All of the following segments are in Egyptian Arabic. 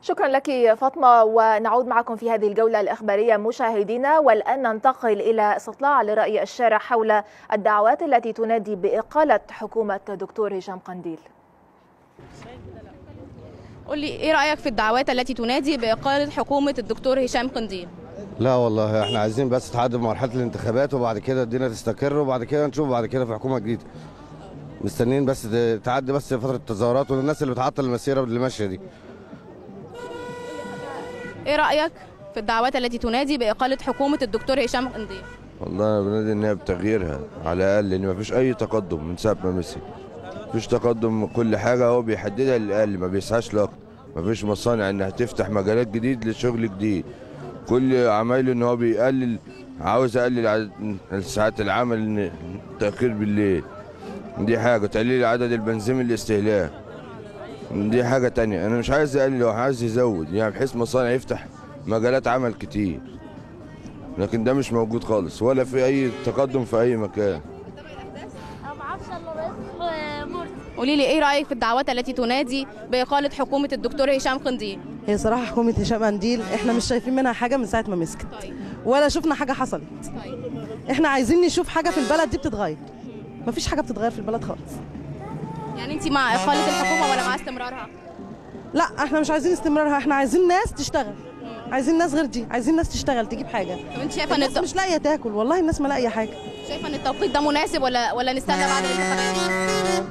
شكرا لك فاطمة ونعود معكم في هذه الجولة الإخبارية مشاهدينا والآن ننتقل إلى استطلاع لرأي الشارع حول الدعوات التي تنادي بإقالة حكومة دكتور هشام قنديل قول لي ايه رايك في الدعوات التي تنادي باقاله حكومه الدكتور هشام قنديل لا والله احنا عايزين بس تعدي مرحله الانتخابات وبعد كده الدنيا تستقر وبعد كده نشوف بعد كده في حكومه جديده مستنيين بس تعدي بس فتره التظاهرات والناس اللي بتعطل المسيره اللي ماشيه دي ايه رايك في الدعوات التي تنادي باقاله حكومه الدكتور هشام قنديل والله انا بنادي ان هي بتغييرها على الاقل لان مفيش اي تقدم من ساعه ما مسك مفيش تقدم كل حاجه هو بيحددها للاقل ما بيسعاش لاكتر مفيش مصانع انها تفتح مجالات جديد لشغل جديد كل عمايله ان هو بيقلل عاوز يقلل عدد ساعات العمل التاخير بالليل دي حاجه تقليل عدد البنزين الاستهلاك دي حاجه تانية انا مش عايز اقلل هو عايز يزود يعني بحيث مصانع يفتح مجالات عمل كتير لكن ده مش موجود خالص ولا في اي تقدم في اي مكان قولي لي ايه رايك في الدعوات التي تنادي باقاله حكومه الدكتور هشام قنديل هي صراحه حكومه هشام قنديل احنا مش شايفين منها حاجه من ساعه ما مسكت ولا شفنا حاجه حصلت احنا عايزين نشوف حاجه في البلد دي بتتغير مفيش حاجه بتتغير في البلد خالص يعني انت مع اقاله الحكومه ولا مع استمرارها لا احنا مش عايزين استمرارها احنا عايزين ناس تشتغل عايزين ناس غير دي عايزين ناس تشتغل تجيب حاجه طب انت شايفه ان الناس الت... مش لاقيه تاكل والله الناس ما لاقيه حاجه شايفه ان التوقيت ده مناسب ولا ولا نستنى بعد الانتخابات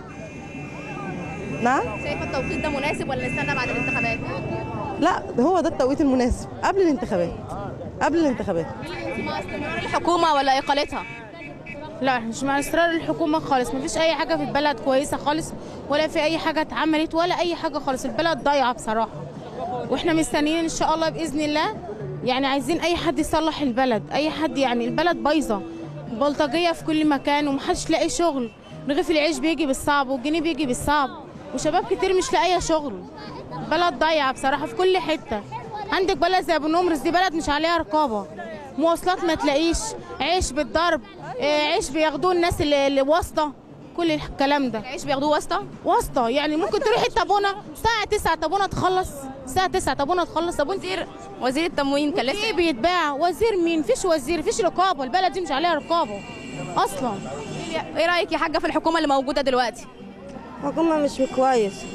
نعم شايفه التوقيت ده مناسب ولا نستنى بعد الانتخابات لا هو ده التوقيت المناسب قبل الانتخابات قبل الانتخابات انت مع استمرار الحكومه ولا اقالتها لا مش مع اصرار الحكومه خالص مفيش اي حاجه في البلد كويسه خالص ولا في اي حاجه اتعملت ولا اي حاجه خالص البلد ضايعه بصراحه واحنا مستنيين ان شاء الله باذن الله يعني عايزين اي حد يصلح البلد اي حد يعني البلد بايظه بلطجيه في كل مكان ومحدش لاقي شغل رغيف العيش بيجي بالصعب والجنيه بيجي بالصعب وشباب كتير مش لاقيه شغل بلد ضايعه بصراحه في كل حته عندك بلد زي ابو نمرس دي بلد مش عليها رقابه مواصلات ما تلاقيش عيش بالضرب آه، عيش بياخدوه الناس اللي اللي واسطه كل الكلام ده عيش بياخدوه واسطه واسطه يعني ممكن تروحي الطابونه الساعه 9 طابونه تخلص الساعه 9 طابونه تخلص طب وانت وزير وزير التموين كان لسه ايه بيتباع وزير مين فيش وزير فيش رقابه البلد دي مش عليها رقابه اصلا ايه رايك يا حاجه في الحكومه اللي موجوده دلوقتي حكومة مش كويس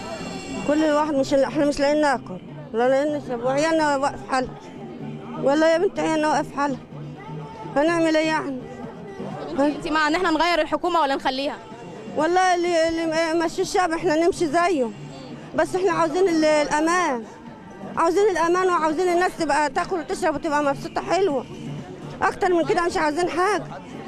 كل واحد مش احنا مش لاقيين ناكل ولا لاقيين نشرب وعيالنا واقف حالها ولا يا بنت عيالنا واقف حالها هنعمل ايه يعني؟ انت مع ان احنا نغير الحكومه ولا نخليها والله اللي اللي ماشي الشعب احنا نمشي زيه بس احنا عاوزين ال- الامان عاوزين الامان وعاوزين الناس تبقى تاكل وتشرب وتبقى مبسوطه حلوه اكتر من كده مش عاوزين حاجه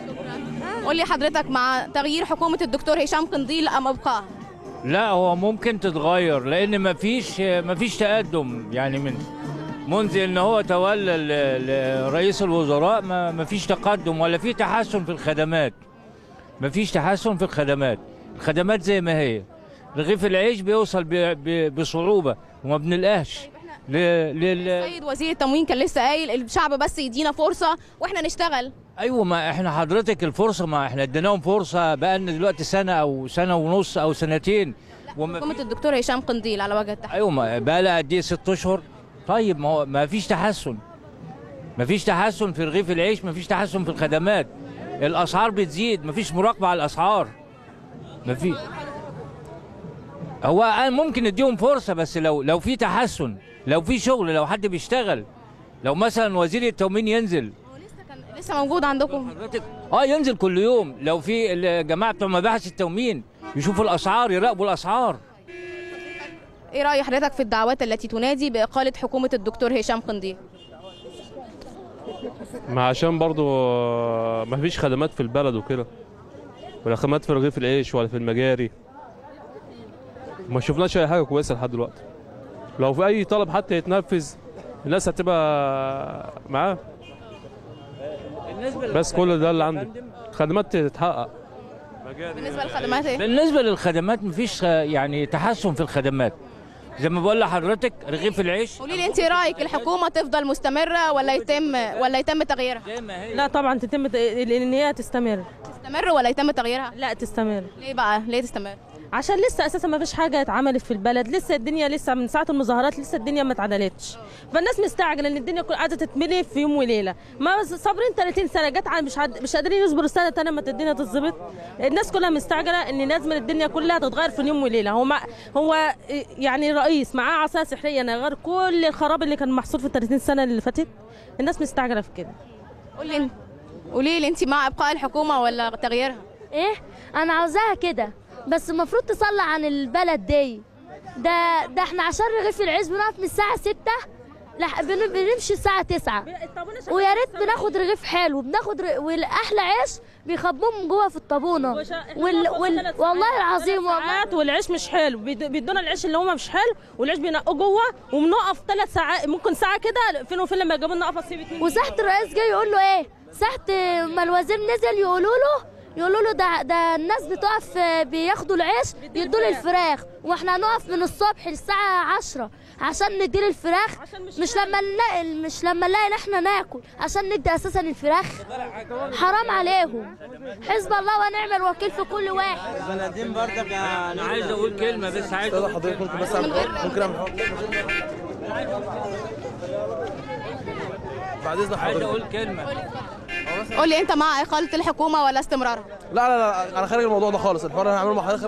قول لي حضرتك مع تغيير حكومه الدكتور هشام قنديل ام ابقائها لا هو ممكن تتغير لان مفيش مفيش تقدم يعني من منذ ان هو تولى ل- ل- رئيس الوزراء ما مفيش تقدم ولا في تحسن في الخدمات مفيش تحسن في الخدمات الخدمات زي ما هي رغيف العيش بيوصل ب- ب- بصعوبه وما بنلقاش ل- لل السيد وزير التموين كان لسه قايل الشعب بس يدينا فرصه واحنا نشتغل ايوه ما احنا حضرتك الفرصه ما احنا اديناهم فرصه بقى لنا دلوقتي سنه او سنه ونص او سنتين وما حكومه الدكتور هشام قنديل على وجه التحديد ايوه ما بقى لها قد ايه ست اشهر طيب ما هو ما فيش تحسن ما فيش تحسن في رغيف العيش ما فيش تحسن في الخدمات الاسعار بتزيد ما فيش مراقبه على الاسعار ما في هو أنا ممكن نديهم فرصه بس لو لو في تحسن لو في شغل لو حد بيشتغل لو مثلا وزير التموين ينزل لسه موجود عندكم حضرتك اه ينزل كل يوم لو في الجماعه بتوع مباحث التموين يشوفوا الاسعار يراقبوا الاسعار ايه راي حضرتك في الدعوات التي تنادي باقاله حكومه الدكتور هشام قنديل ما عشان برضو آه، ما فيش خدمات في البلد وكده ولا خدمات في رغيف العيش ولا في المجاري ما شفناش اي حاجه كويسه لحد دلوقتي لو في اي طلب حتى يتنفذ الناس هتبقى معاه بس كل ده اللي عندي خدمات تتحقق بالنسبه للخدمات ايه بالنسبه للخدمات مفيش يعني تحسن في الخدمات زي ما بقول لحضرتك رغيف العيش قولي لي انت ايه رايك الحكومه تفضل مستمره ولا يتم ولا يتم تغييرها زي ما هي لا طبعا تتم ان هي تستمر تستمر ولا يتم تغييرها لا تستمر ليه بقى ليه تستمر عشان لسه اساسا ما فيش حاجه اتعملت في البلد لسه الدنيا لسه من ساعه المظاهرات لسه الدنيا ما اتعدلتش فالناس مستعجله ان الدنيا كل قاعده تتملي في يوم وليله ما بس صابرين 30 سنه جت على مش عاد مش قادرين يصبروا سنه تانية ما الدنيا تتظبط الناس كلها مستعجله ان لازم الدنيا كلها تتغير في يوم وليله هو مع هو يعني رئيس معاه عصايه سحريه انه يغير كل الخراب اللي كان محصور في ال 30 سنه اللي فاتت الناس مستعجله في كده قولي انت قولي لي انت مع ابقاء الحكومه ولا تغييرها ايه انا عاوزاها كده بس المفروض تصلي عن البلد دي ده ده احنا عشان رغيف العيش بنقف من الساعه 6 لح بن- بنمشي الساعه 9 ويا ريت بناخد رغيف حلو بناخد ر... والاحلى عيش بيخبوهم جوه في الطابونه وال... وال... والله العظيم والله ساعات والعيش مش حلو بيد- بيدونا العيش اللي هو مش حلو والعيش بينقوه جوه وبنقف ثلاث ساعات ممكن ساعه كده فين وفين لما يجيبوا لنا قفص سيب اتنين وساعة الرئيس جاي يقول له ايه ساعة ما الوزير نزل يقولوا له يقولوا له ده ده الناس بتقف آه، بياخدوا العيش يدوا له الفراخ واحنا هنقف من الصبح للساعة 10 عشان ندي الفراخ مش لما نلاقي مش لما نلاقي ان احنا ناكل عشان ندي اساسا الفراخ حرام عليهم حزب الله ونعم الوكيل في كل واحد البلدين برضك انا عايز اقول كلمه بس عايز اقول حضرتك ممكن بس أعمل- ممكن اعمل بعد اذن عايز حضرتك اقول كلمه قولي انت مع اقاله الحكومه ولا استمرارها لا لا لا انا خارج الموضوع ده خالص الحوار اللي هنعمله مع حضرتك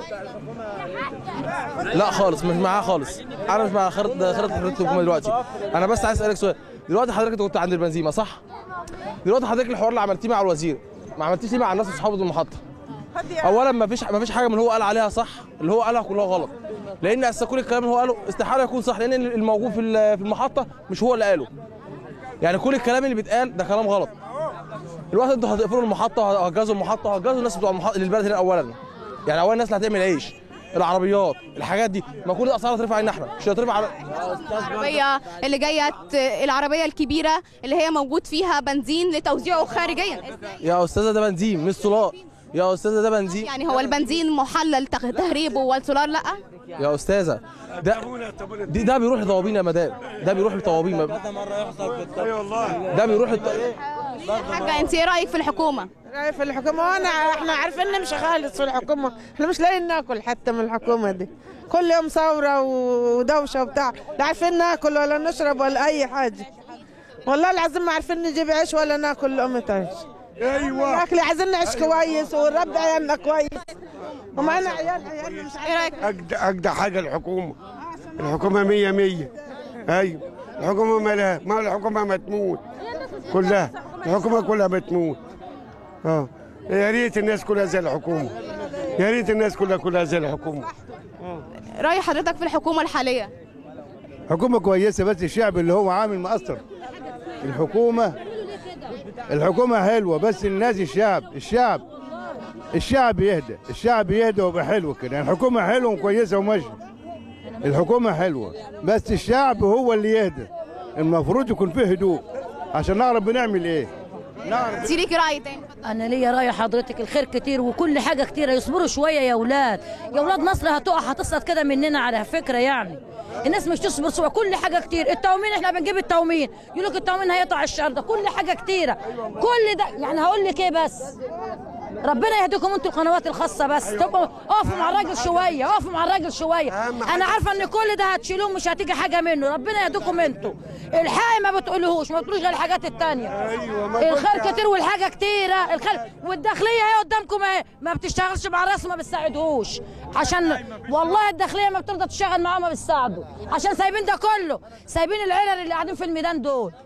لا خالص مش معاه خالص انا مش مع خريطه خريطه الحكومه دلوقتي انا بس عايز اسالك سؤال دلوقتي حضرتك انت كنت عند البنزيمه صح دلوقتي حضرتك الحوار اللي عملتيه مع الوزير ما عملتيش ليه مع الناس اصحابه المحطه اولا ما فيش ما فيش حاجه من اللي هو قال عليها صح اللي هو قالها كلها غلط لان اساسا كل الكلام اللي هو قاله استحاله يكون صح لان الموجود في ال- في المحطه مش هو اللي قاله يعني كل الكلام اللي بيتقال ده كلام غلط الوقت انتوا هتقفلوا المحطه وهتجهزوا المحطه وهتجهزوا الناس بتوع المحطه للبلد هنا اولا يعني اولا الناس اللي هتعمل عيش العربيات الحاجات دي ما كل الاسعار هترفع علينا احنا مش هترفع على العربيه اللي جايه ت- العربيه الكبيره اللي هي موجود فيها بنزين لتوزيعه خارجيا يا استاذه ده بنزين مش سولار يا استاذه ده بنزين يعني هو البنزين محلل تخ- تهريبه والسولار لا يا استاذه ده دي ده بيروح لطوابين يا مدام ده بيروح لطوابين ما- ده بيروح لط... حاجه انت ايه رايك في الحكومه في الحكومة وانا احنا عارفين نمشي خالص في الحكومة احنا مش لاقيين ناكل حتى من الحكومة دي كل يوم ثورة ودوشة وبتاع لا عارفين ناكل ولا نشرب ولا أي حاجة والله العظيم ما عارفين نجيب عيش ولا ناكل لقمة عيش ايوه اكل عايزين نعيش كويس ونربي عيالنا كويس ومعانا عيال عيالنا مش ايه رايك أجدع, أجدع حاجة الحكومة الحكومة مية مية أيوة الحكومة مالها ما الحكومة ما تموت كلها الحكومة كلها بتموت اه يا ريت الناس كلها زي الحكومة يا ريت الناس كلها كلها زي الحكومة راي حضرتك في الحكومه الحاليه حكومة كويسة بس الشعب اللي هو عامل مقصر الحكومة الحكومة حلوة بس الناس الشعب الشعب الشعب يهدى الشعب يهدى ويبقى حلو كده يعني الحكومة حلوة وكويسة وماشية الحكومة حلوة بس الشعب هو اللي يهدى المفروض يكون فيه هدوء عشان نعرف بنعمل ايه انت ليكي راي تاني انا ليا راي حضرتك الخير كتير وكل حاجه كتيره يصبروا شويه يا اولاد يا اولاد مصر هتقع هتسقط كده مننا على فكره يعني الناس مش تصبر سوا كل حاجه كتير التومين احنا بنجيب التومين يقول لك التومين هيقطع الشهر ده كل حاجه كتيره كل ده يعني هقول لك ايه بس ربنا يهديكم انتوا القنوات الخاصه بس تبقوا اقفوا مع الراجل شويه اقفوا مع الراجل شويه انا عارفه ان كل ده هتشيلوه مش هتيجي حاجه منه ربنا يهديكم انتوا الحق ما بتقولوهوش ما بتقولوش غير الحاجات التانية الخير كتير والحاجه كتيره الخير والداخليه اهي قدامكم اهي ما بتشتغلش مع الراس ما بتساعدهوش عشان والله الداخليه ما بترضى تشتغل معاهم ما بتساعدوا عشان سايبين ده كله سايبين العيال اللي قاعدين في الميدان دول